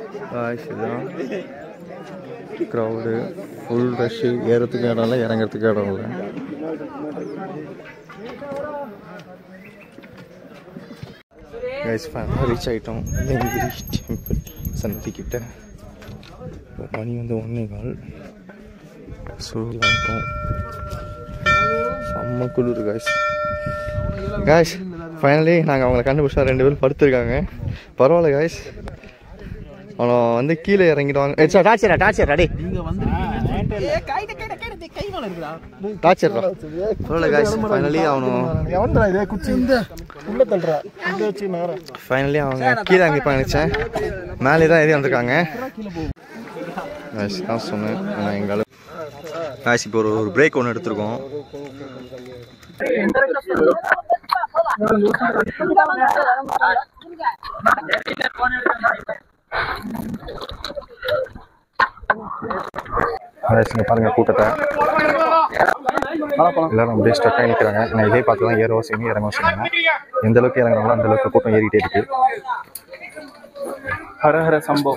Guys இதுதான் crowd full rush ஏறத்துக்கு இடம் இல்லை இறங்குறதுக்கு இடம் இல்லை கைஸ் ஃபைனலாக ரீச் ஆகிட்டோம் வெங்கிரி டெம்பிள் சன்னதி கிட்ட மணி வந்து ஒன்றே கால் சூழல் வந்துட்டோம் செம்ம குளிர் காய்ஸ் காய்ஸ் ஃபைனலி நாங்கள் அவங்கள கண்டுபிடிச்சா ரெண்டு பேரும் படுத்துருக்காங்க பரவாயில்ல காய்ஸ் அவன் வந்து கீழே இறங்கிடுவாங்க டார்ச்சரா டார்ச்சர் அடே டார்ச்சர்ரா பரவாயில்ல காய்ஸ் ஃபைனலி அவனும் ஃபைனலி அவங்க கீழே இறங்கிப்பாங்க நினச்சேன் மேலே தான் ஏறி வந்திருக்காங்க காய்ஸ் தான் சொன்னேன் நான் எங்கால காய்ஸ் இப்போ ஒரு ஒரு பிரேக் ஒன்று எடுத்திருக்கோம் காய்ஸ் இங்கே பாருங்கள் கூட்டத்தை எல்லாரும் அப்படியே ஸ்டக் ஆகி நிற்கிறாங்க நான் இதே பார்த்து தான் ஏறவோ செய்யுங்க இறங்கவும் செய்யுங்க எந்த அளவுக்கு இறங்குறாங்களோ அந்த அளவுக்கு கூட்டம் ஏறிக்கிட்டே இருக்கு ஹர ஹர சம்பவ்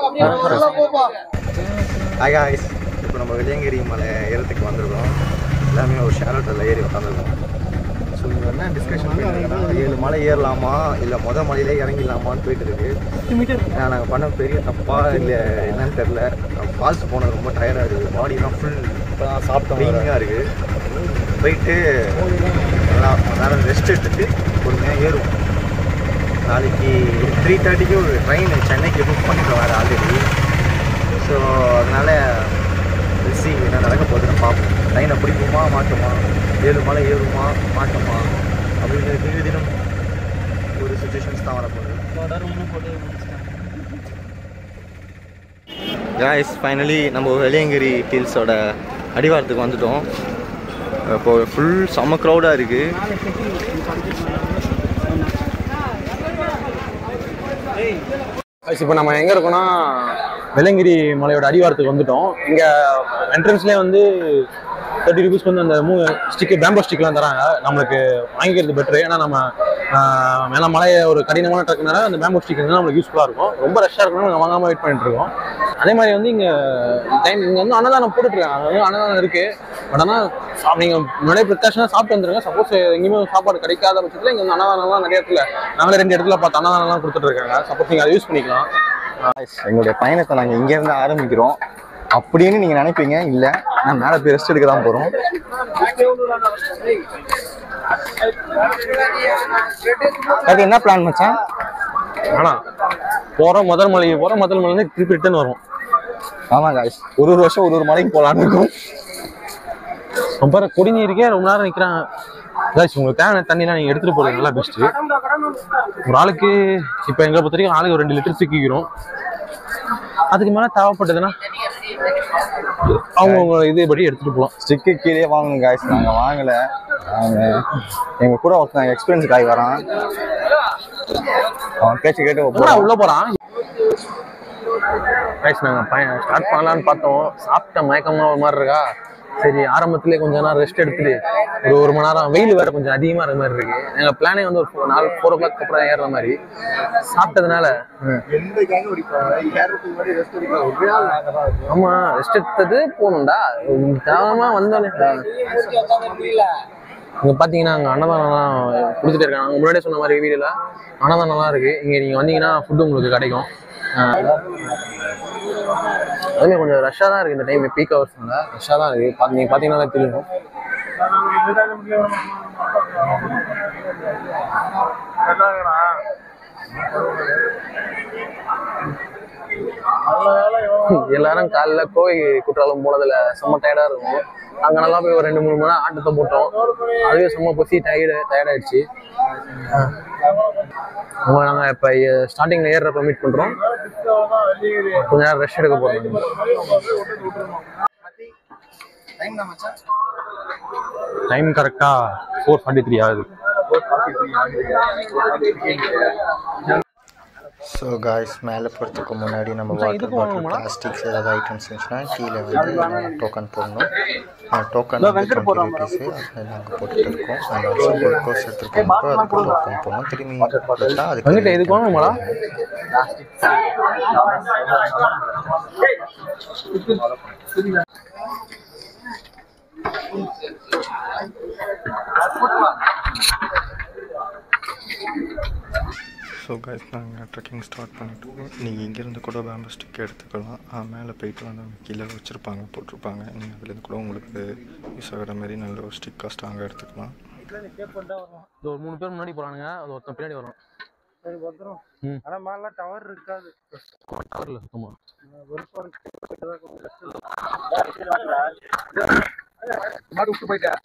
ஹாய் காய்ஸ் இப்போ நம்ம வெளியங்கிரி மலை ஏறத்துக்கு வந்திருக்கோம் எல்லாமே ஒரு ஷேர் ஆட்டோவில் ஏறி உட்காந்துருக்கோம் ஸோ இங்கே என்ன டிஸ்கஷன் பண்ணிருக்கோம்னா ஏழு மலை ஏறலாமா இல்லை மொதல் மலையிலே இறங்கிடலாமான்னு போயிட்டு இருக்கு ஏன்னா நாங்கள் பண்ண பெரிய தப்பா இல்லை என்னன்னு தெரில ஃபால்ஸ் போனது ரொம்ப டயர்டாக இருக்குது பாடிலாம் ஃபுல் சாப்பிட்டீங்காக இருக்குது போயிட்டு நல்லா நேரம் ரெஸ்ட் எடுத்துட்டு பொறுமையாக ஏறுவோம் நாளைக்கு த்ரீ தேர்ட்டிக்கு ஒரு ட்ரெயின் சென்னைக்கு புக் பண்ணிட்டு வர ஆல்ரெடி ஸோ அதனால் ரிசி என்ன நடக்க போகுதுன்னு பார்ப்போம் ட்ரெயினை பிடிக்குமா மாட்டோமா ஏழு மலை ஏறுமா மாட்டோமா அப்படிங்கிறது தினம் தினம் ஒரு சுச்சுவேஷன்ஸ் தான் வரப்போகுது காய்ஸ் ஃபைனலி நம்ம வெளியங்கிரி ஹில்ஸோட அடிவாரத்துக்கு வந்துட்டோம் இப்போ ஃபுல் செம்ம க்ரௌடாக இருக்குது இப்போ நம்ம எங்க இருக்கோம்னா வெள்ளங்கிரி மலையோட அடிவாரத்துக்கு வந்துட்டோம் இங்க என்ட்ரன்ஸ்லேயே வந்து தேர்ட்டி ருபீஸ்க்கு வந்து அந்த மூ ஸ்டிக்கு பேம்போ ஸ்டிக்லாம் தராங்க நம்மளுக்கு வாங்கிக்கிறது பெட்ரு ஏன்னா நம்ம ஆஹ், மேல மலையை ஒரு கடினமான ட்ரக்னால அந்த பேம்போ ஸ்டிக் இருந்தால் நம்மளுக்கு யூஸ்ஃபுல்லாக இருக்கும் ரொம்ப ரஷ்ஷாக இருக்கணும் நாங்கள் வாங்காமல் வெயிட் பண்ணிட்டு இருக்கோம் அதே மாதிரி வந்து இங்கே டைம் இங்கே வந்து அன்னதானம் போட்டுட்ருக்காங்க அங்கே வந்து அன்னதானம் இருக்குது பட் ஆனால் சாப் நீங்கள் முன்னாடியே ப்ரிகாஷனாக சாப்பிட்டு வந்துருங்க சப்போஸ் எங்கேயுமே சாப்பாடு கிடைக்காத பட்சத்தில் இங்கே வந்து அன்னதானம்லாம் நிறைய இடத்துல நாங்களே ரெண்டு இடத்துல பார்த்து அன்னதானம்லாம் கொடுத்துட்டு இருக்காங்க சப்போஸ் நீங்கள் அதை யூஸ் பண்ணிக்கலாம் எங்களுடைய பயணத்தை நாங்கள் இங்கேருந்து ஆரம்பிக்கிறோம் அப்படின்னு நீங்கள் நினைப்பீங்க இல்லை நான் மேலே போய் ரெஸ்ட் எடுக்க தான் போகிறோம் அது என்ன பிளான் மச்சான் ஆனால் போகிறோம் முதல் மலைக்கு போகிறோம் முதல் மலையிலேருந்து திருப்பி ரிட்டர்ன் வரும் ஆமாம் காய்ஸ் ஒரு ஒரு வருஷம் ஒரு ஒரு மலைக்கு போகலான்னு இருக்கும் ரொம்ப குடிநீருக்கே ரொம்ப நேரம் நிற்கிறாங்க guys உங்களுக்கு தேவையான தண்ணிலாம் நீங்கள் எடுத்துகிட்டு போகிறது நல்லா பெஸ்ட்டு ஒரு ஆளுக்கு இப்போ எங்களை பொறுத்த வரைக்கும் ஆளுக்கு ஒரு ரெண்டு லிட்டர் சிக்கிக்கிறோம் அதுக்கு மேலே தேவைப்பட்டதுன்னா அவங்கவுங்க இது படி எடுத்துகிட்டு போகலாம் ஸ்டிக்கு கீழே வாங்கணும் காய்ஸ் நாங்கள் வாங்கலை நாங்கள் எங்கள் கூட ஒருத்தன் எக்ஸ்பீரியன்ஸ் காய் வரான் அவன் பேச்சு கேட்டு போடா போகிறான் உள்ள போறான் ரைஸ் நாங்க பையன் ஸ்டார்ட் பண்ணலாம்னு பார்த்தோம் சாப்பிட்ட மயக்கமா ஒரு மாதிரி இருக்கா சரி ஆரம்பத்திலே கொஞ்ச நேரம் ரெஸ்ட் எடுத்துட்டு ஒரு ஒரு மணி நேரம் வெயில் வேற கொஞ்சம் அதிகமா இருக்க மாதிரி இருக்கு எங்க பிளானே வந்து ஒரு four- நாலு ஃபோர் ஓ கிளாக் அப்புறம் ஏறுற மாதிரி சாப்பிட்டதுனால ஆமா ரெஸ்ட் எடுத்தது போகணும்டா தேவமா வந்தோடனே இங்க பாத்தீங்கன்னா அங்க அன்னதானம்லாம் கொடுத்துட்டே இருக்காங்க அங்க முன்னாடியே சொன்ன மாதிரி வீடியோல அன்னதானம்லாம் இருக்கு இங்க நீங்க வந்தீங்கன்னா ஃபுட்டு உங்களுக்கு கிடைக்கும் ஆஹ் அதுமே கொஞ்சம் ரஷ்ஷாக தான் இருக்கு இந்த டைம் பீக் ஹவர்ஸ்னால ரஷ்ஷாக தான் இருக்கு பா- நீங்க பாத்தீங்கன்னா தெரியும் எல்லாரும் காலைல கோவை குற்றாலம் போனதுல செம்ம டயர்டா இருக்கும் அங்க நல்லா போய் ஒரு ரெண்டு மூணு மணி நேரம் ஆட்டத்தை போட்டோம் அதுவே செம்ம பசி டயர்டு டயர்டாயிடுச்சு உங்களை நாங்க இப்ப ஸ்டார்டிங்ல ஏறுறப்ப மீட் பண்றோம் கொஞ்ச நேரம் ரெஸ்ட் எடுக்க போறோம் டைம் கரெக்டா ஃபோர் ஃபார்ட்டி த்ரீ ஆகுது ஸோ காய்ஸ் மேலே போகிறதுக்கு முன்னாடி நம்ம வாட்டர் பாட்டில் பிளாஸ்டிக்ஸ் ஏதாவது ஐட்டம்ஸ் இருந்துச்சுன்னா கீழே வந்து டோக்கன் போடணும் டோக்கன் வந்து டுவெண்ட்டி ருபீஸு அது நாங்கள் போட்டுட்டு இருக்கோம் அண்ட் ஆல்சோ குளுக்கோஸ் எடுத்துருக்கோம் மட்டும் அதுக்கு டோக்கன் போடணும் திரும்பி கொடுத்தா அதுக்கு வந்துட்டு இது போகணுமாடா ஸோ கைஸ் நாங்கள் ட்ரெக்கிங் ஸ்டார்ட் பண்ணிட்டோம் நீங்கள் இங்கேருந்து கூட பேம்பஸ் ஸ்டிக் எடுத்துக்கலாம் ஆ, மேலே போயிட்டு வந்து அவங்க கீழே வச்சுருப்பாங்க போட்டிருப்பாங்க நீங்கள் அதுலேருந்து கூட உங்களுக்கு யூஸ் ஆகிற மாதிரி நல்ல ஒரு ஸ்டிக்காக ஸ்ட்ராங்காக எடுத்துக்கலாம் இது ஒரு மூணு பேர் முன்னாடி போறானுங்க அது ஒருத்தன் பின்னாடி வரும் ம். ஆனா மேல டவர் இருக்காது டவர்ல சுத்தமா மாடு விட்டு போயிட்டேன்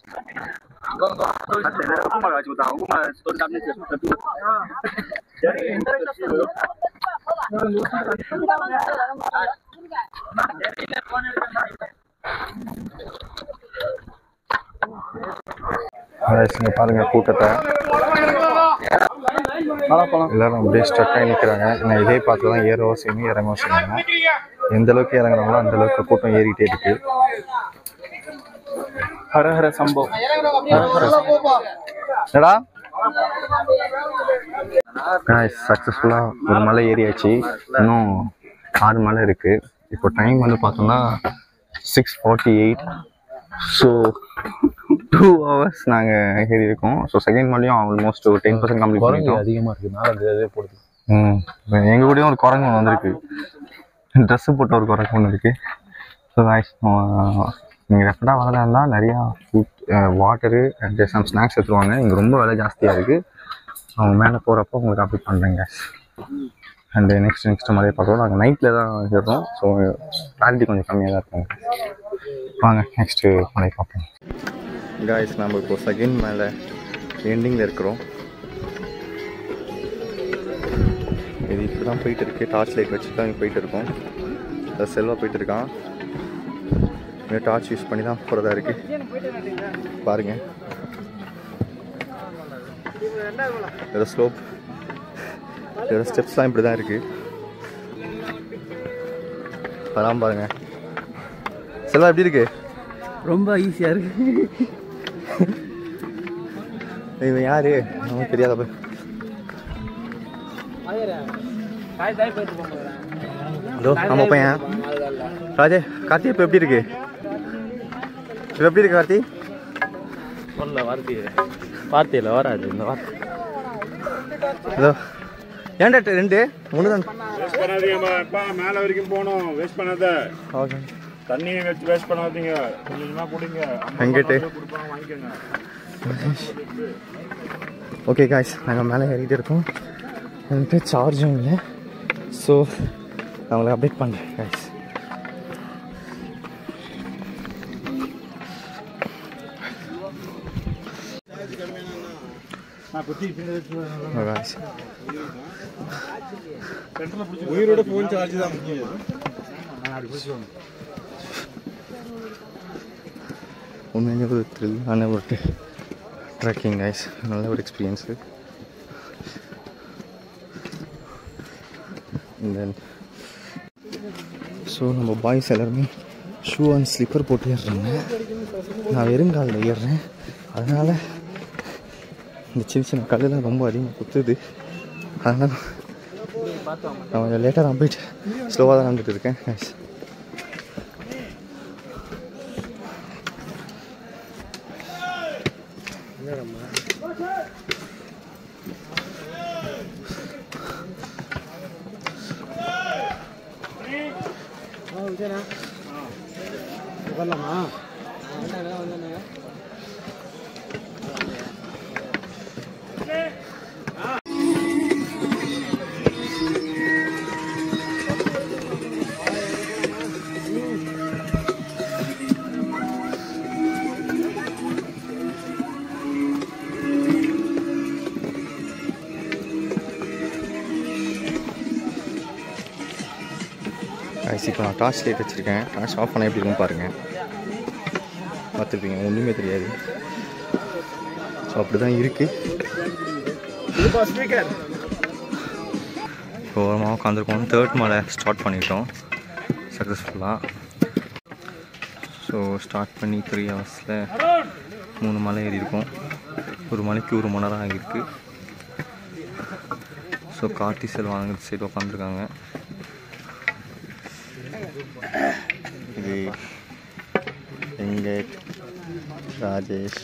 இங்கே பாருங்கள் கூட்டத்தை எல்லாரும் அப்படியே ஸ்டக்காகி நிற்கிறாங்க நான் இதே பார்த்து தான் ஏறவும் செய்யணும் இறங்கவும் செய்யணும் எந்த அளவுக்கு இறங்குறாங்களோ அந்த அளவுக்கு கூட்டம் ஏறிக்கிட்டே இருக்கு ஹர ஹர சம்பவ் என்னடா சக்ஸஸ்ஃபுல்லாக ஒரு மலை ஏறியாச்சு இன்னும் ஆறு மலை இருக்குது இப்போ டைம் வந்து பார்த்தோம்னா six forty eight so two hours நாங்கள் ஏறி இருக்கோம் ஸோ செகண்ட் மலையும் ஆல்மோஸ்ட் ஒரு டென் பர்சன்ட் கம்ப்ளீட் குரங்கு பண்ணிட்டோம் அதிகமா இருக்கு மேல அந்த இதே போடுது ம் எங்கள் கூடயும் ஒரு குரங்கு ஒன்று வந்திருக்கு ட்ரெஸ்ஸு போட்ட ஒரு குரங்கு ஒன்று இருக்குது ஸோ காய்ஸ் நீங்கள் ரெஃபர்டாக வரதா இருந்தால் நிறையா food water and some snacks எடுத்துருவாங்க இங்கே ரொம்ப விலை ஜாஸ்தியாக இருக்குது அவங்க மேலே போகிறப்போ உங்களுக்கு அப்டேட் பண்ணுறேங்க அண்டு நெக்ஸ்ட் நெக்ஸ்ட் மலையை பார்க்குறோம் நாங்கள் நைட்டில் தான் ஏறுறோம் ஸோ குவாலிட்டி கொஞ்சம் கம்மியாக தான் இருக்கும் வாங்க நெக்ஸ்ட்டு மலை பார்ப்போம் காய்ஸ் நம்ம இப்போ செகண்ட் மேலே எண்டிங்கில் இருக்கிறோம் இது இப்படி தான் போயிட்டு இருக்கு டார்ச் லைட் வச்சு தான் போயிட்டு இருக்கோம் அது செல்வா போயிட்டு இருக்கான் இங்கே டார்ச் யூஸ் பண்ணி தான் போகிறதா இருக்கு பாருங்க இதோட ஸ்லோப் இதோட ஸ்டெப்ஸ்லாம் இப்படி தான் இருக்கு வராம பாருங்க செல்வா எப்படி இருக்கு ரொம்ப ஈஸியா இருக்கு இவன் யாரு நமக்கு தெரியாத போய் ஹலோ நம்ம பையன் ராஜே கார்த்தி இப்போ எப்படி இருக்கு இப்போ எப்படி இருக்கு கார்த்தி சொல்ல வார்த்தை வார்த்தையில வராது இந்த வார்த்தை ஹலோ ஏன்டா ட- ரெண்டு ஒன்று தான் வேஸ்ட் பண்ணாதீங்கப்பா மேல வரைக்கும் போகணும் வேஸ்ட் பண்ணாத ஓகே தண்ணியை வச்சு வேஸ்ட் பண்ணாதீங்க கொஞ்சம் கொஞ்சமா குடிங்க அங்கிட்டு கொடுப்பாங்க வாங்கிக்கோங்க ஓகே காய்ஸ் நாங்கள் மேலே ஏறிட்டு இருக்கோம் என்கிட்ட சார்ஜும் இல்லை ஸோ நான் உங்களுக்கு அப்டேட் பண்ணுறேன் காய்ஸ் guys. உயிரோட போன் சார்ஜ் தான் முக்கியம் உண்மையிலே ஒரு த்ரில்லான ஒரு ட்ரெக்கிங் கைஸ் நல்ல ஒரு எக்ஸ்பீரியன்ஸு தென் ஸோ நம்ம பாய்ஸ் எல்லாருமே ஷூ அண்ட் ஸ்லிப்பர் போட்டு ஏறுறாங்க நான் வெறுங்காலில் ஏறுறேன் அதனால் இந்த சின்ன சின்ன கல்லெல்லாம் ரொம்ப அதிகமாக குத்துது அதனால் நான் கொஞ்சம் லேட்டாக தான் போயிட்டு ஸ்லோவாக தான் நடந்துட்டு இருக்கேன் கைஸ் கைஸ் இப்போ நான் டார்ச் லைட் வச்சுருக்கேன் டார்ச் ஆஃப் பண்ண எப்படி இருக்கும் பாருங்கள் பார்த்துருப்பீங்க ஒன்றுமே தெரியாது ஸோ அப்படி தான் இருக்குது இப்போ ஓரமாக உட்காந்துருக்கோம் தேர்ட் மலை ஸ்டார்ட் பண்ணிட்டோம் சக்ஸஸ்ஃபுல்லாக ஸோ ஸோ ஸ்டார்ட் பண்ணி த்ரீ ஹவர்ஸில் மூணு மலை ஏறி இருக்கோம் ஒரு மலைக்கு ஒரு மணி நேரம் ஆகியிருக்கு ஸோ கார்த்தி செல் வாங்குற சைடு உட்காந்துருக்காங்க இது வெங்கட் ராஜேஷ்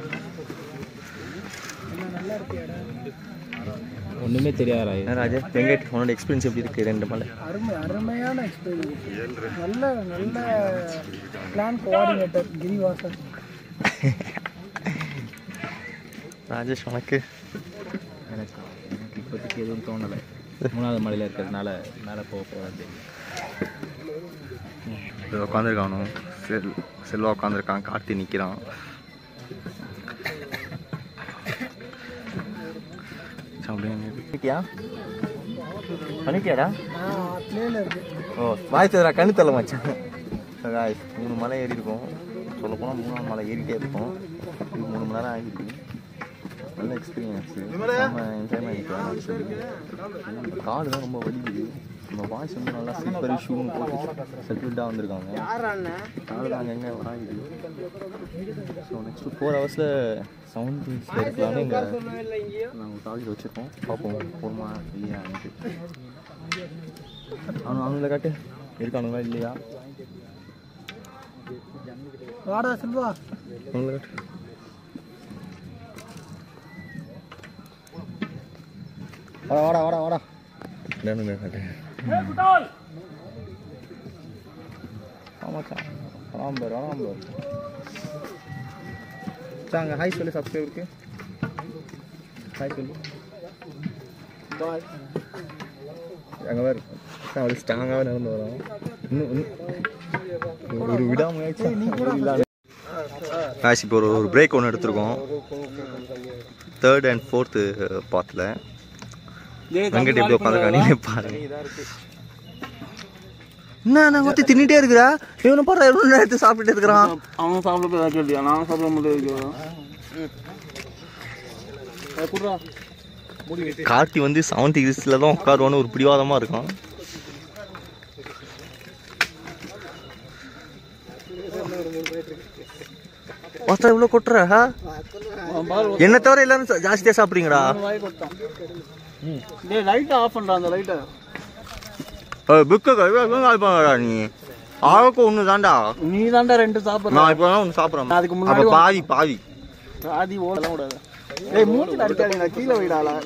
ஒன்றுமே தெரியாதா என்ன ராஜேஷ் வெங்கட் உன்னோட எக்ஸ்பீரியன்ஸ் எப்படி இருக்குது ரெண்டு மலை அருமை அருமையான எக்ஸ்பீரியன்ஸ் நல்ல நல்ல பிளான் கோஆர்டினேட்டர் கிரிவாசன் ராஜேஷ் உனக்கு எனக்கு எனக்கு இப்போதைக்கு எதுவும் தோணலை மூணாவது மலையில் இருக்கிறதுனால மேலே போக போகிறது உட்காந்துருக்கானோ செல் செல்வா உட்காந்துருக்கான் கார்த்தி நிற்கிறான் பண்ணிட்டியா பண்ணிட்டியாடா பிளேல இருக்கு ஓ வாய் தர கண்ணு தள்ள மச்சான் guys, மூணு மலை ஏறி இருக்கோம் சொல்ல போனால் மூணாவது மலை ஏறிட்டே இருக்கோம் இது மூணு மணி நேரம் ஆகிருக்கு நல்ல எக்ஸ்பீரியன்ஸ் நம்ம என்ஜாய்மெண்ட் காடு தான் ரொம்ப வலிக்குது நம்ம வாய்ஸ் வந்து நல்லா ஸ்லீப்பர் ஷூன்னு போட்டு செட்டில்டாக வந்திருக்காங்க காடு தான் அங்கங்கே ஆகுது ஸோ நெக்ஸ்ட் ஃபோர் ஹவர்ஸில் சவுண்ட் இருக்கலாம்னு இங்கே நாங்கள் டார்கெட் வச்சுருக்கோம் பார்ப்போம் போடுமா இல்லையான்ட்டு அவனு அவங்கள காட்டு இருக்கானுங்களா இல்லையா வாடா செல்வா அவங்கள காட்டு வாடா வாடா வாடா வாடா என்னன்னு காட்டு ஆமாச்சா வராம பாரு வராம பாரு சாங்க ஹாய் சொல்லு சப்ஸ்கிரைபருக்கு ஹாய் சொல்லு அங்கே வேறு ஒரு ஸ்ட்ராங்காக நடந்து வரோம் இன்னும் இன்னும் ஒரு விடாமுயற்சி காசி இப்போ ஒரு ஒரு பிரேக் ஒன்று எடுத்திருக்கோம் தேர்ட் அண்ட் ஃபோர்த்து பாத்தில் வெங்கட் எப்படி உட்காந்துருக்கா நீ பாருங்க என்ன நான் ஊற்றி தின்னுட்டே இருக்கிறா இவனு பாரு எவ்வளோ நேரத்து சாப்பிட்டுட்டு இருக்கிறான் அவன் சாப்பிட போய் கேட்டியா நான் சாப்பிட முடியாது கார்த்தி வந்து செவன்த் டிகிரிஸில் தான் உட்காருவான்னு ஒரு பிடிவாதமாக இருக்கான் பார்த்தா இவ்வளோ கொட்டுற ஆ? என்ன தவிர எல்லாரும் சா- ஜாஸ்தியா சாப்பிட்றீங்கடா டேய் லைட்டை ஆஃப் பண்ணுறா அந்த லைட்டை புக்கு கழுவாடா நீ ஆளுக்கு ஒன்று தான்டா நீ தாண்டா ரெண்டு சாப்பிட்ற நான் இப்போ ஒன்று சாப்பிட்றேன் அதுக்கு முன்னாடி அப்போ பாதி பாதி ஆதி ஓடலாம் கூடாது டேய் மூஞ்சில அடிக்காதீங்க கீழே வைடாளா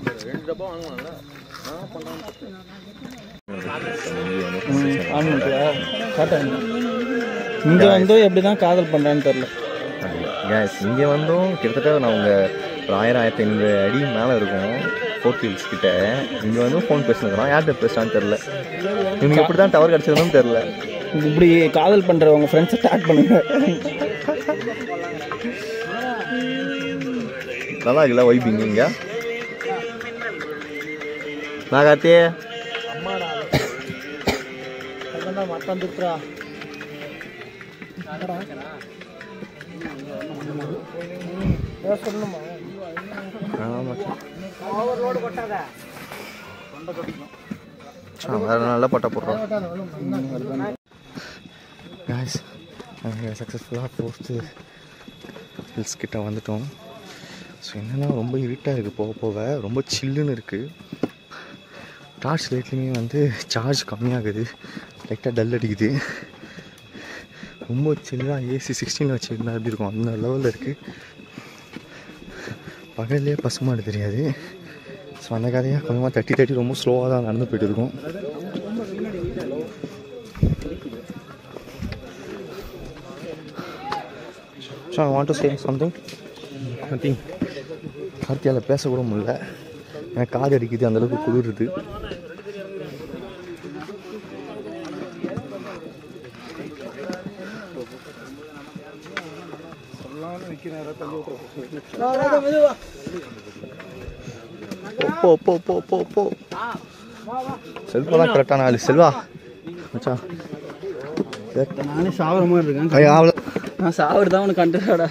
இங்க வந்து எப்படிதான் காதல் பண்றான்னு தெரியல கேஸ் இங்கே வந்தும் கிட்டத்தட்ட நான் உங்கள் ஒரு ஆயிரம் ஆயிரத்தி ஐநூறு அடி மேலே இருக்கும் ஃபோர்த் ஹில்ஸ் கிட்ட இங்கே வந்து ஃபோன் பேசுனதுலாம் யார்கிட்ட பேசுறான்னு தெரில இவனுக்கு எப்படி தான் டவர் கிடச்சதுன்னு தெரில இப்படி காதல் பண்ற உங்க ஃப்ரெண்ட்ஸை ஸ்டார்ட் பண்ணுங்க நல்லா இருக்குல்ல வைப்பிங்க இங்கே நான் கார்த்தி மட்டம் துப்புறா சொல்லணுமா வேறு நல்லா பட்டா போடுறோம் guys நாங்கள் சக்ஸஸ்ஃபுல்லாக ஃபோர்த்து ஹில்ஸ் கிட்ட வந்துட்டோம் ஸோ என்னென்னா ரொம்ப இருட்டாக இருக்குது போக போக ரொம்ப சில்லுன்னு இருக்குது டார்ச் லைட்லேயுமே வந்து சார்ஜ் கம்மியாகுது லைட்டாக டல் அடிக்குது ரொம்ப சில்லாக ஏசி சிக்ஸ்டீனில் வச்சுருந்தா எப்படி இருக்கும் அந்த லெவலில் இருக்குது பகல்லே பசுமாடு தெரியாது ஸோ அந்த கதையாக கொஞ்சமாக தட்டி தட்டி ரொம்ப ஸ்லோவாக தான் நடந்து போயிட்டு இருக்கோம் so I want to say something nothing கார்த்தியால் பேசக்கூட முடியல எனக்கு காது அடிக்குது அந்தளவுக்கு குளிருது போ போ போ போ போ செல்வா தான் கரெக்டான ஆளு செல்வா மச்சான் நானே சாவர மாதிரி இருக்கேன் ஐயா அவ்வளோ நான் சாவறதா உனக்கு கண்டுடாடா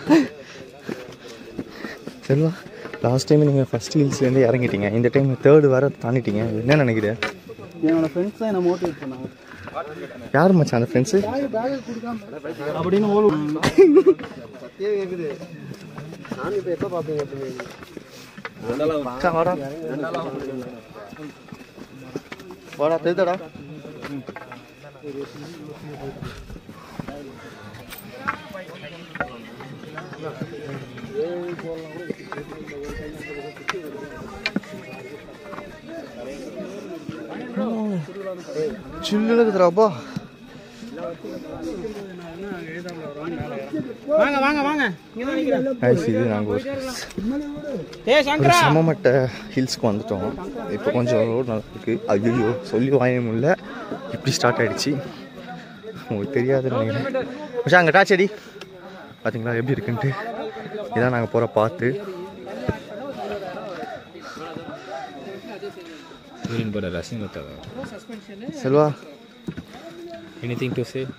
செல்வா லாஸ்ட் டைம் நீங்கள் ஃபஸ்ட் ஹில்ஸ்லேருந்து இறங்கிட்டீங்க இந்த டைம் தேர்டு வேற தாண்டிட்டீங்க என்ன நினைக்கிறேன் என்னோட ஃப்ரெண்ட்ஸ் தான் என்ன மோட்டிவேட் பண்ணாங்க யார் மச்சான் அந்த ஃப்ரெண்ட்ஸு அப்படின்னு ஓடு வாடா வாடா தெரியுதாடா சில்லுன்னு இருக்குதுடாப்பா வாங்க வாங்க வாங்க Guys, இது நாங்கள் ஒரு ஏ ஒரு சமமட்ட ஹில்ஸ்க்கு வந்துட்டோம் இப்போ கொஞ்சம் ரோடு நல்லா இருக்கு ஐயோ சொல்லி வாங்க முடியல இப்படி ஸ்டார்ட் ஆயிடுச்சு உங்களுக்கு தெரியாதுன்னு நினைக்கிறேன் மச்சான் அங்கே டாச்சடி பார்த்தீங்களா எப்படி இருக்குன்ட்டு இதான் நாங்கள் போகிற பார்த்து Green border racing with Selva Anything to say?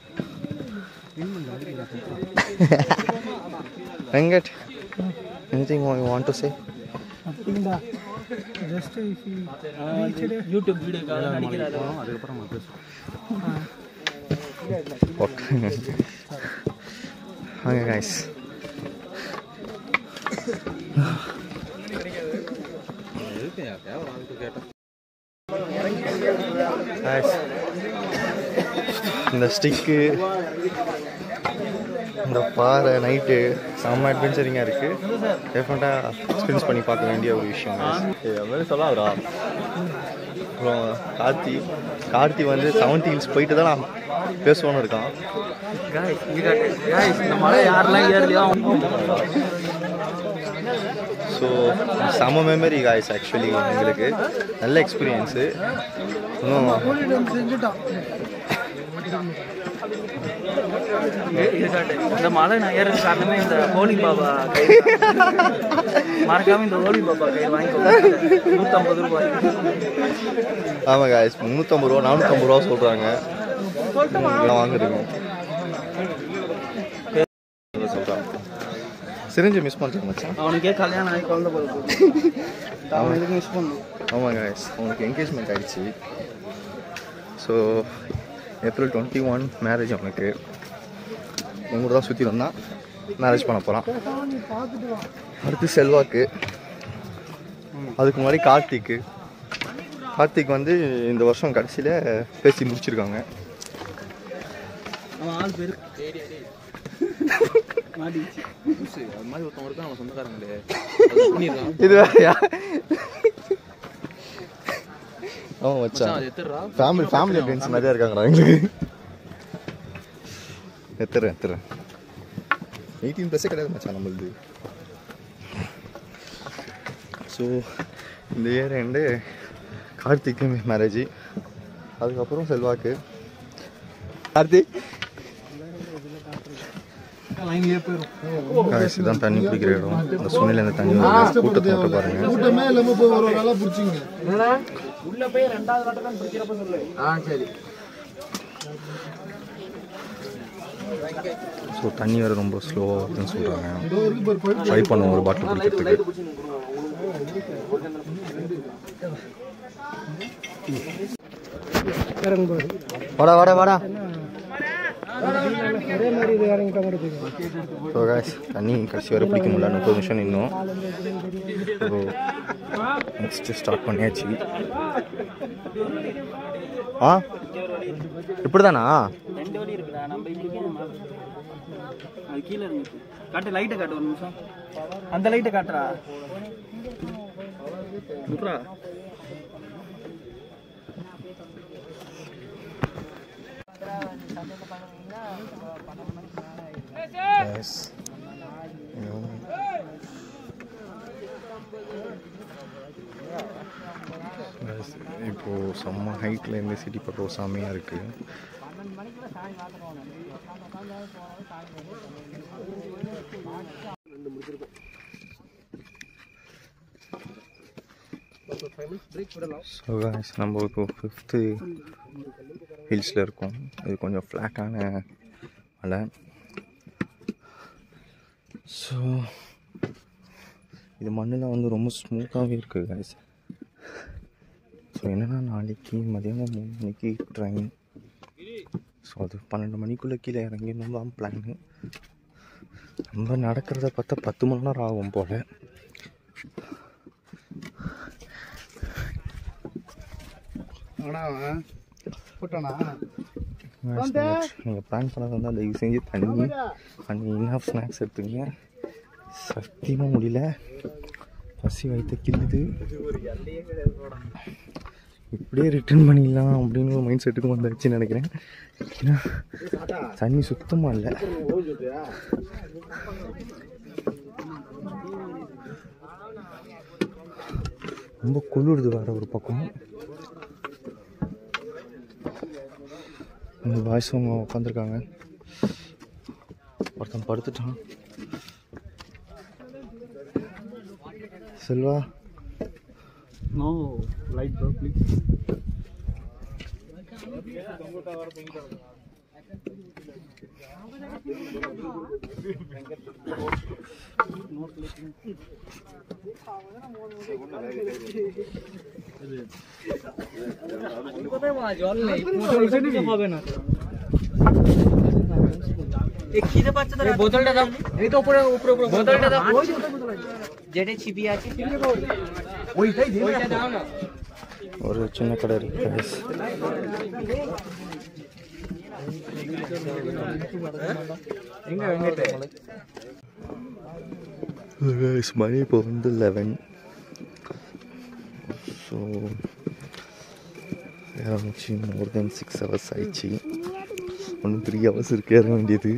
Venkat anything you want to say அப்படிங்களா ஜஸ்ட் யூடியூப் வீடியோக்காக நடிக்கிறாரு வாங்க கைஸ் Guys, இந்த ஸ்டிக்கு இந்த பாறை நைட்டு செம்ம அட்வென்ச்சரிங்காக இருக்குது டெஃபினட்டாக எக்ஸ்பீரியன்ஸ் பண்ணி பார்க்க வேண்டிய ஒரு விஷயம் அது மாதிரி சொல்லாதா அப்புறம் கார்த்தி கார்த்தி வந்து செவன்டி ஹில்ஸ் போயிட்டு தான் நான் பேசுவோன்னு இருக்கான் இந்த மலை யாரெல்லாம் ஏறலையோ ஸோ செம மெமரி காய்ஸ் ஆக்சுவலி எங்களுக்கு நல்ல எக்ஸ்பீரியன்ஸு இன்னும் செஞ்சுட்டான் இந்த மலை நான் ஏறது காரணமே இந்த ஹோலி பாபா கை மறக்காம இந்த ஹோலி பாபா கை வாங்கிக்கோங்க நூற்றம்பது ரூபாய் ஆமாம் காய்ஸ் முந்நூற்றம்பது ரூபா நானூற்றம்பது ரூபா சொல்கிறாங்க வாங்குறீங்க சொல்கிறான் சிரிஞ்சு மிஸ் பண்ணுறேன் மச்சான் அவனுக்கே கல்யாணம் ஆகி குழந்தை பிறகு அவன் எதுக்கு மிஸ் பண்ணும் ஆமாம் காய்ஸ் அவனுக்கு என்கேஜ்மெண்ட் ஆயிடுச்சு so April twenty one marriage அவனுக்கு என் கூட தான் சுற்றி வந்தான் மேரேஜ் பண்ண போகிறான் அடுத்து செல்வாக்கு அதுக்கு முன்னாடி கார்த்திக்கு கார்த்திக் வந்து இந்த வருஷம் கடைசியில் பேசி முடிச்சிருக்காங்க அவன் ஆள் பேரு அது மாதிரி ஒருத்தன் இருக்கான் அவன் சொந்தக்காரங்களே இது வேறையா ஆமாம் வச்சான் அது எத்தரா ஃபேமிலி ஃபேமிலி ஃப்ரெண்ட்ஸ் நிறையா இருக்காங்கடா எங்களுக்கு எத்துறேன் எத்துறேன் எயிட்டீன் ப்ளஸ்ஸே கிடையாது மச்சான் நம்மளுது ஸோ இந்த இயர் எண்டு கார்த்திக்கு மேரேஜ் அதுக்கப்புறம் செல்வாக்கு கார்த்திக் Guys, இதுதான் தண்ணி குடிக்கிற இடம் இந்த சுனில இந்த தண்ணி வருது. கூட்டத்தை மட்டும் பாருங்க கூட்டமே இல்லாம போய் ஒரு வேலை பிடிச்சிங்க ஸோ தண்ணி வேறு ரொம்ப ஸ்லோவாக வருதுன்னு சொல்கிறாங்க ட்ரை பண்ணுவோம் ஒரு பாட்டில் குடிக்கிறதுக்கு இறங்கும்போது வாடா வாடா வாடா அதே மாதிரி இது இறங்கிட்ட மாதிரி போய்க்கலாம் ஸோ காய்ஸ் தண்ணி கடைசி வரை பிடிக்க முடியல முப்பது நிமிஷம் இன்னும் ஸோ நெக்ஸ்ட்டு ஸ்டார்ட் பண்ணியாச்சு ஆ இப்படி தானா ரெண்டு வழி இருக்குடா நம்ம இங்கே அது கீழே இருக்கு காட்டு லைட்டை காட்டு ஒரு நிமிஷம் அந்த லைட்டை காட்டுறா விட்றா எஸ் இப்போ செம்ம ஹைட்டில் இருந்து சிட்டி பார்க்க செம்மையாக இருக்குது ஸோ guys நம்ம இப்போ ஃபிஃப்த்து ஹில்ஸில் இருக்கோம் இது கொஞ்சம் ஃப்ளாட்டான மலை ஸோ இது மண்ணெலாம் வந்து ரொம்ப ஸ்மூத்தாகவே இருக்குது guys ஸோ என்னென்னா நாளைக்கு மதியானம் மூணு மணிக்கு ட்ரெயின் ஸோ அது பன்னெண்டு மணிக்குள்ளே கீழே இறங்கிடணும் தான் பிளானு நம்ம நடக்கிறத பார்த்தா பத்து மணி நேரம் ஆகும் போல் ஆனா போட்டானா நீங்கள் பிளான் பண்ணது வந்து அந்த தயவு செஞ்சு தண்ணி அண்ட் இன்னாஃப் ஸ்நாக்ஸ் எடுத்துங்க சத்தியமாக முடியல பசி வைத்த கிள்ளுது இப்படியே ரிட்டர்ன் பண்ணிடலாம் அப்படின்னு ஒரு மைண்ட் செட்டுக்கு வந்துருச்சுன்னு நினைக்கிறேன் ஏன்னா தண்ணி சுத்தமாக இல்லை ரொம்ப குளிருது வேற ஒரு பக்கம் இந்த பாய்ஸ் அவங்க உட்காந்துருக்காங்க ஒருத்தன் படுத்துட்டான் Selva no light bro please জল নেই হবে না খিদে পাচ্ছে তো বোতলটা দাও এই তো উপরে উপরে উপরে বোতলটা দাও যেটা ছিপি আছে ওইটা দাও না ஒரு சின்ன கடை இருக்கு guys. எங்க வெங்கட் Guys, மணி இப்போ வந்து லெவன் ஸோ ஆரம்பிச்சு மோர் தென் சிக்ஸ் ஹவர்ஸ் ஆயிடுச்சு ஒன்றும் த்ரீ ஹவர்ஸ் இருக்கு ஏற வேண்டியது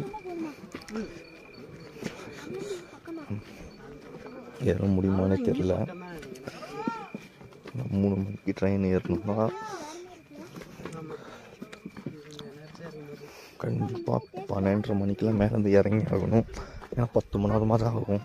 ஏற முடியுமானே தெரில மூணு மணிக்கு ட்ரெயின் ஏறணும்னா கண்டிப்பாக பன்னெண்டரை மணிக்கெலாம் மேலே இருந்து இறங்கி ஆகணும் ஏன்னா பத்து மணி நேரமாக தான் ஆகும்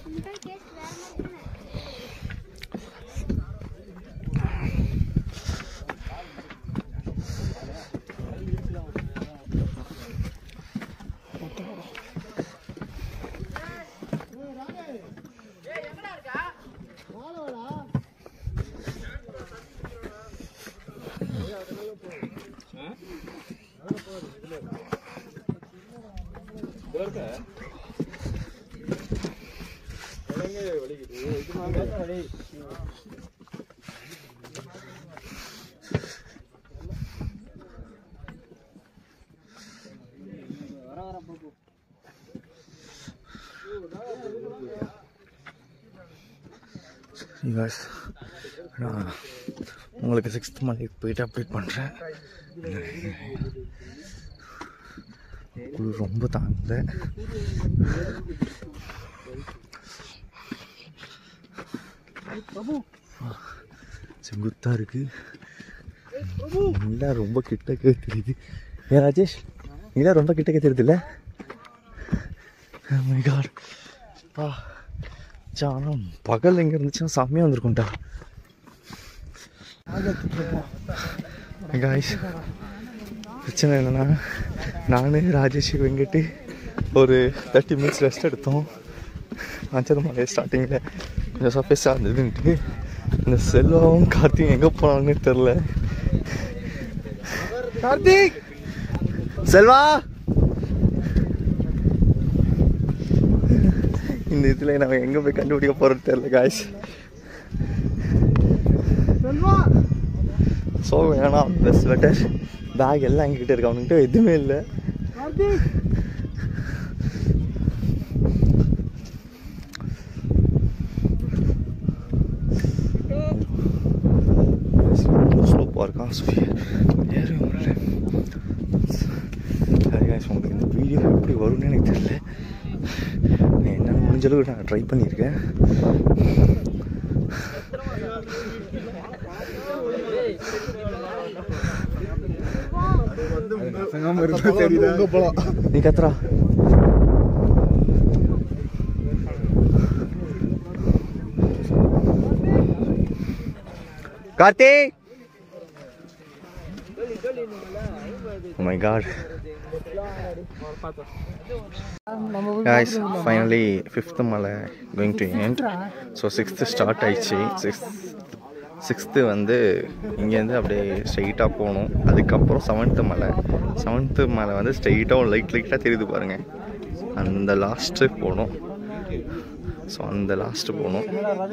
guys நான் உங்களுக்கு சிக்ஸ்த் மணிக்கு போயிட்டு அப்டேட் பண்ணுறேன் குளிர் ரொம்ப தாங்கல செங்குத்தாக இருக்கு நிலா ரொம்ப கிட்டக்க தெரியுது ஏன் ராஜேஷ் நிலா ரொம்ப கிட்டக்க தெரியுதுல்ல Oh my god பா சா ஆனால் பகல் எங்கே இருந்துச்சுன்னா செம்மையாக வந்திருக்கும்டா காய்ஸ் பிரச்சனை என்னென்னா நான் ராஜேஷ் வெங்கட்டு ஒரு தேர்ட்டி மினிட்ஸ் ரெஸ்ட் எடுத்தோம் அஞ்சரை ஸ்டார்டிங்கில் கொஞ்சம் சஃபேஸாக இருந்ததுன்ட்டு இந்த செல்வாவும் கார்த்திக் எங்கே போனாங்கன்னு தெரில கார்த்திக் செல்வா இந்த இதில் நம்ம எங்கே போய் கண்டுபிடிக்க போகிறது தெரில காய்ஸ் ஸோ வேணாம் இந்த ஸ்வெட்டர் பேக் எல்லாம் எங்ககிட்ட இருக்கு அவனுக்கிட்ட எதுவுமே இல்லை ஸ்லோப்பாக இருக்கான் ஸோ ஏறவே முடியல சரி guys, உங்களுக்கு இந்த வீடியோ எப்படி வரும்னு எனக்கு தெரியல நான் என்னால் முடிஞ்ச அளவுக்கு நான் ட்ரை பண்ணியிருக்கேன் நீ கத்துறா Karthik Oh my god. Guys, finally fifth மலை going to end. So sixth start ஆயிடுச்சு சிக்ஸ்த் சிக்ஸ்த்து வந்து இங்கேருந்து அப்படியே ஸ்ட்ரெயிட்டாக போகணும் அதுக்கப்புறம் செவன்த்து மலை செவன்த்து மலை வந்து ஸ்ட்ரெயிட்டாக லைட் லைட்டாக தெரியுது பாருங்கள் அந்த லாஸ்ட்டு போகணும் ஸோ அந்த லாஸ்ட்டு போகணும்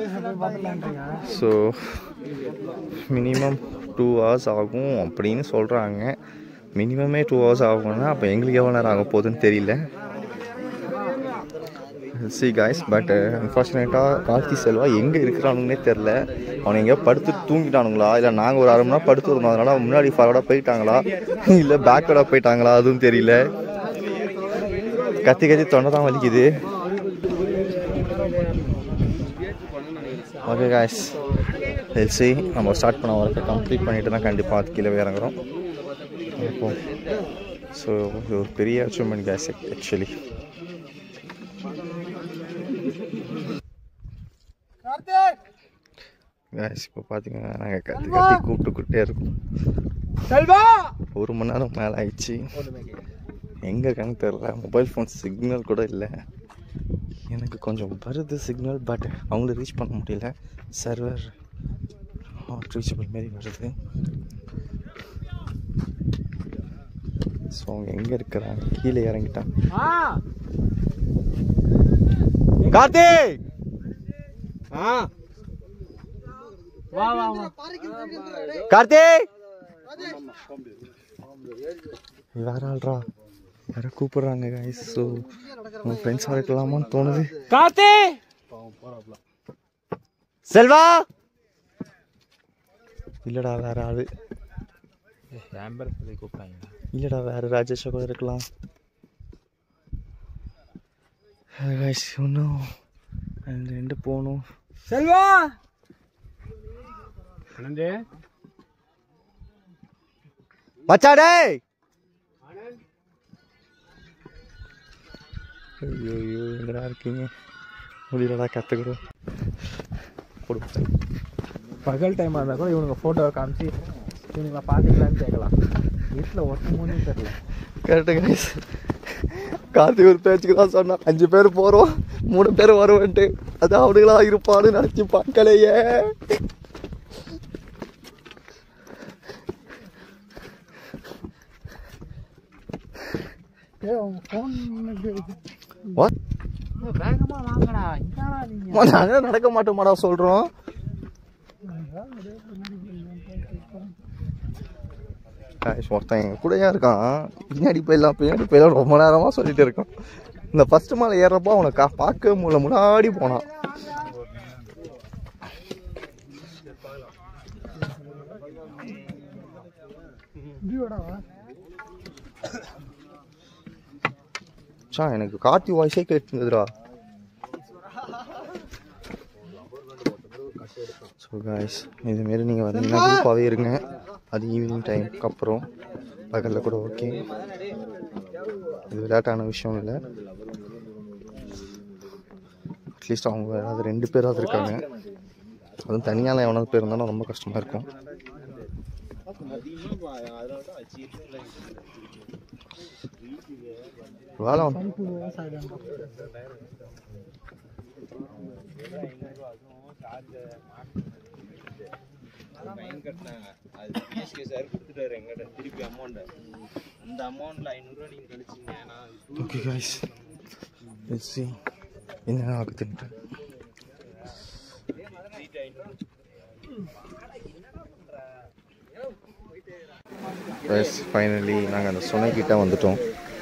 ஸோ மினிமம் டூ ஹவர்ஸ் ஆகும் அப்படின்னு சொல்கிறாங்க மினிமமே டூ ஹவர்ஸ் ஆகும்னா அப்போ எங்களுக்கு எவ்வளோ நேரம் ஆக போகுதுன்னு தெரியல சி காய்ஸ் பட் அன்ஃபார்ச்சுனேட்டாக கார்த்தி செல்வா எங்கே இருக்கிறானுங்கன்னே தெரில அவன் எங்கேயோ படுத்து தூங்கிட்டானுங்களா இல்லை நாங்கள் ஒரு அரை மணி நேரம் படுத்து இருந்தோம் அதனால முன்னாடி ஃபார்வர்டாக போயிட்டாங்களா இல்லை பேக்வர்டாக போயிட்டாங்களா அதுவும் தெரியல கத்தி கத்தி தொண்டை தான் வலிக்குது ஓகே காய்ஸ் எல்சி நம்ம ஸ்டார்ட் பண்ண ஒர்க்கை கம்ப்ளீட் பண்ணிட்டு தான் கண்டிப்பாக அது கீழே இறங்குறோம் இப்போ ஸோ இது ஒரு பெரிய அச்சீவ்மெண்ட் கேஸ் ஆக்சுவலி கேஸ் இப்போ பார்த்தீங்கன்னா நாங்கள் கத்தி கத்தி கூப்பிட்டுக்கிட்டே இருக்கோம் ஒரு மணி நேரம் மேலே ஆயிடுச்சு எங்கே இருக்கான்னு தெரில மொபைல் ஃபோன் சிக்னல் கூட இல்லை எனக்கு கொஞ்சம் வருது சிக்னல் பட் அவங்கள ரீச் பண்ண முடியல சர்வர் நாட் ரீச்சபிள் மாரி வருது ஸோ அவங்க எங்கே இருக்கிறாங்க கீழே இறங்கிட்டான் கார்த்திக் கார்த்திக் வேற ஆள்ரா யாரோ கூப்பிடுறாங்க கைஸ் ஸோ உன் ஃப்ரெண்ட்ஸாக இருக்கலாமான்னு தோணுது கார்த்தி செல்வா இல்லடா வேற ஆளு ஆம்பர் சொல்லி கூப்பிட்டாங்க இல்லடா வேற ராஜேஷா கூட இருக்கலாம் கைஸ் இன்னும் ரெண்டு ரெண்டு போகணும் செல்வா மச்சாடே ஐயோ ஐயோ எங்கடா இருக்கீங்க முடியலடா கற்றுக்கிறோம் கொடுப்பேன் பகல் டைமாக இருந்தால் கூட இவனுங்க ஃபோட்டோவை காமிச்சு இவனுங்களை பார்த்தீங்களான்னு கேட்கலாம் வீட்டில் ஒருத்தமுன்னு தெரியல கரெக்டு கைஸ் கார்த்திக் ஒரு பேச்சுக்கு தான் சொன்னான் அஞ்சு பேர் போகிறோம் மூணு பேர் வருவேன்ட்டு அது அவனுங்களா இருப்பான்னு நினச்சி பார்க்கலையே What? வேகமாக வாங்கடா என்னடா நீங்க அம்மா, நானே நடக்க மாட்டோமாடா சொல்கிறோம் ஒருத்தன் எங்க கூடயே இருக்கான் பின்னாடி போயிடலாம் பின்னாடி போயிடலாம் ரொம்ப நேரமாக சொல்லிட்டு இருக்கான் இந்த ஃபர்ஸ்ட் மலை ஏறப்போ அவனை கா பார்க்கவே முடியல முன்னாடி போனான் சா எனக்கு கார்த்தி வாய்ஸே கேட்டுருந்துதுடா ஸோ காய்ஸ் இதுமாரி நீங்கள் வந்தீங்கன்னா குரூப்பாகவே இருங்க அது ஈவினிங் டைமுக்கு அப்புறம் பகலில் கூட ஓகே இது விளையாட்டான விஷயம் இல்லை அட்லீஸ்ட் அவங்க ஏதாவது ரெண்டு பேராவது இருக்காங்க அதுவும் தனியால் எவனாவது பேர் இருந்தாலும் ரொம்ப கஷ்டமாக இருக்கும் வேலை ஃபைன் கட்டினாங்க அது பிஎஸ்கே சார் கொடுத்துட்டாரு எங்கிட்ட திருப்பி அமௌண்ட்டை அந்த அமௌண்ட்டில் ஐநூறுரூவா நீங்கள் கழிச்சிங்க நான் ஓகே காய்ஸ் லெட்ஸ் see என்ன ஆகுதுன்ட்டு எஸ் ஃபைனலி நாங்கள் அந்த சுனைக்கிட்ட வந்துட்டோம்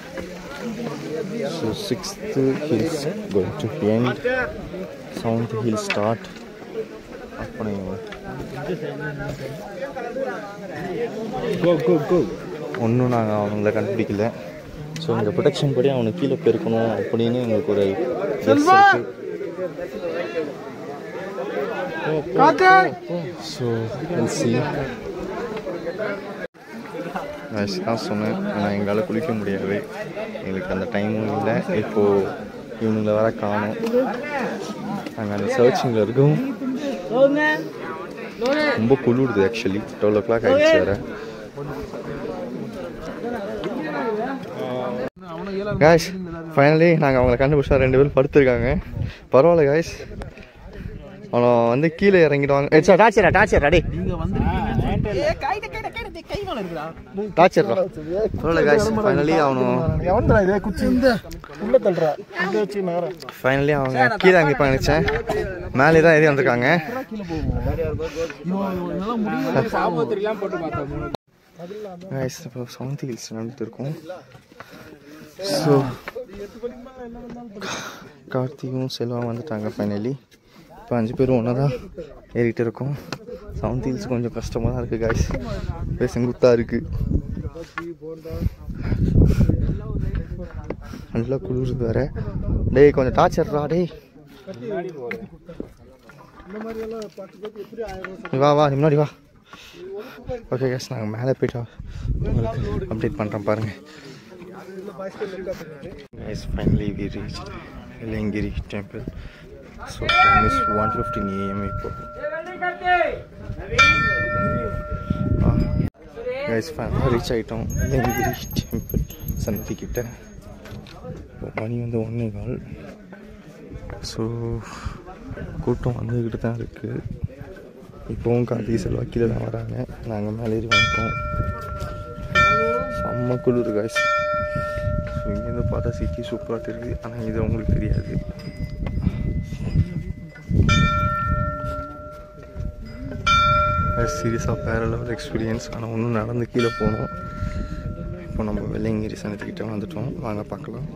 so sixth hills going to end seventh hill start அப்புறம் கோ கோ கோ ஒன்றும் நாங்கள் அவங்கள கண்டுபிடிக்கல ஸோ இந்த ப்ரொடெக்ஷன் படி அவனுக்கு கீழே பெருக்கணும் அப்படின்னு எங்களுக்கு ஒரு guess இருக்கு ஸோ சி நான் தான் சொன்னேன் ஆனால் எங்களால் குளிக்க முடியாது எங்களுக்கு அந்த டைமும் இல்லை இப்போது இவனுங்களை வர காணும் நாங்கள் அந்த சர்ச்சிங்கில் இருக்கோம் ரொம்ப குளிருது ஆக்சுவலி டுவெல் ஓ கிளாக் ஆகிடுச்சு வேறு காய்ஸ் ஃபைனலி நாங்கள் அவங்கள கண்டுபிடிச்சா ரெண்டு பேரும் படுத்துருக்காங்க பரவாயில்ல காய்ஸ் அவனை வந்து கீழே இறங்கிடுவாங்க ஏ, சார் டார்ச்சரா டார்ச்சரா டே டார்ச்சர்ரா சொல்லல காய்ஸ் ஃபைனலி அவனும் எவன்டா இதே குச்சி இந்த உள்ள தள்ளுறா இந்த வச்சு நேரம் ஃபைனலி அவங்க கீழே இறங்கிப்பாங்க நினச்சேன் மேலே தான் ஏறி வந்திருக்காங்க கைஸ் இப்போ சவுண்ட் ஹில்ஸ் நடந்துட்டு இருக்கோம் ஸோ கார்த்திகும் செல்வா வந்துட்டாங்க ஃபைனலி இப்போ அஞ்சு பேரும் ஒன்றா தான் ஏறிட்டு இருக்கோம் சவுண்ட் ஹில்ஸ் கொஞ்சம் கஷ்டமாக தான் இருக்குது காய்ஸ் இப்போ செங்குத்தாக இருக்குது நல்லா குளிருது வேற டேய் கொஞ்சம் டார்ச்சர்ரா டேய் நீ வா வா நீ முன்னாடி வா ஓகே கேஸ் நாங்கள் மேலே போயிட்டா உங்களுக்கு அப்டேட் பண்ணுறோம் பாருங்க Guys, finally we reached Lengiri temple. So time is 1:15 a.m. இப்போ கைஸ் ஃபைனலாக ரீச் ஆகிட்டோம் லெங்கிரி டெம்பிள் சன்னதி கிட்ட இப்போ மணி வந்து ஒன்றே கால் ஸோ கூட்டம் வந்துக்கிட்டு தான் இருக்குது இப்போவும் கார்த்திகை செல்வா கீழே தான் வராங்க நாங்கள் மேலே ஏறி வந்துட்டோம் செம்ம குளிர் காய்ஸ் ஸோ இங்கேருந்து பார்த்தா சிட்டி சூப்பராக இருக்குது ஆனால் இது உங்களுக்கு தெரியாது சீரியஸாக வேறு லெவல் எக்ஸ்பீரியன்ஸ் ஆனால் ஒன்றும் நடந்து கீழே போனோம் இப்போ நம்ம வெள்ளையங்கிரி சனத்துக்கிட்ட வந்துட்டோம் வாங்க பார்க்கலாம்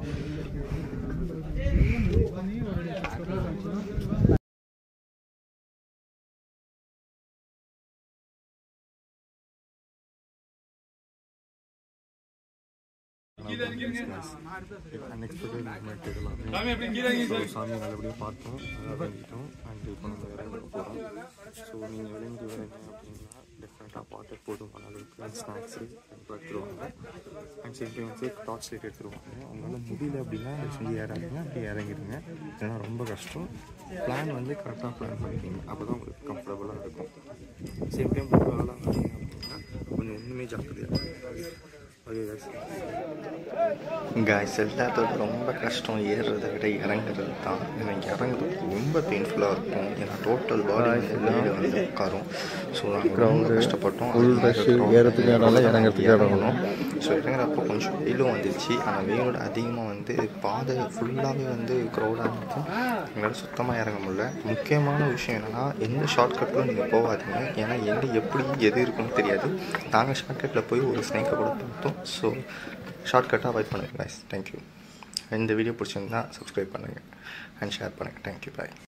அன்எக்ஸ்பெக்டட் மூமெண்ட் இதெல்லாமே ஸோ சாமி நல்லபடியாக பார்த்தோம் இறங்கிட்டோம் அண்ட் இப்போ நம்ம இறங்க போகிறோம் ஸோ நீங்கள் இறங்கி வரீங்க அப்படின்னா டெஃபினட்டாக வாட்டர் போதும் அளவுக்கு அண்ட் ஸ்நாக்ஸு எடுத்துருவாங்க அண்ட் சில வந்து டார்ச் லைட் எடுத்துருவாங்க உங்களால் முடியல அப்படின்னா அதை செஞ்சு ஏறாதீங்க அப்படியே இறங்கிடுங்க ஏன்னா ரொம்ப கஷ்டம் பிளான் வந்து கரெக்டாக பிளான் பண்ணிக்கிங்க அப்போ தான் உங்களுக்கு கம்ஃபர்டபுளாக இருக்கும் சேம் டைம் ஒரு ஆளாக அப்படின்னா கொஞ்சம் ஒன்றுமே ஜாக்கிரதையாக ஓகே காய்ஸ் எல்லாத்தோட ரொம்ப கஷ்டம் ஏறுறதை விட இறங்குறது தான் எனக்கு இறங்குறது ரொம்ப பெயின்ஃபுல்லாக இருக்கும் ஏன்னா டோட்டல் பாடி வந்து வந்து உட்காரும் ஸோ நாங்கள் ரொம்ப கஷ்டப்பட்டோம் ஏறத்துக்கு இறங்குறதுக்கு இறங்கணும் ஸோ இறங்குறப்போ கொஞ்சம் வெயிலும் வந்துச்சு ஆனால் வெயிலோட அதிகமாக வந்து பாதை ஃபுல்லாகவே வந்து க்ரௌடாக இருக்கும் எங்களால் சுத்தமாக இறங்க முடியல முக்கியமான விஷயம் என்னென்னா எந்த ஷார்ட்கட்டும் நீங்கள் போகாதீங்க ஏன்னா எங்கே எப்படி எது இருக்குன்னு தெரியாது நாங்கள் ஷார்ட்கட்டில் போய் ஒரு ஸ்னேக்கை கூட பார்த்தோம் ஸோ ஷார்ட்கட்டாக அவாய்ட் பண்ணுங்கள் guys தேங்க்யூ இந்த வீடியோ பிடிச்சிருந்தா சப்ஸ்கிரைப் பண்ணுங்கள் அண்ட் ஷேர் பண்ணுங்கள் தேங்க்யூ பாய்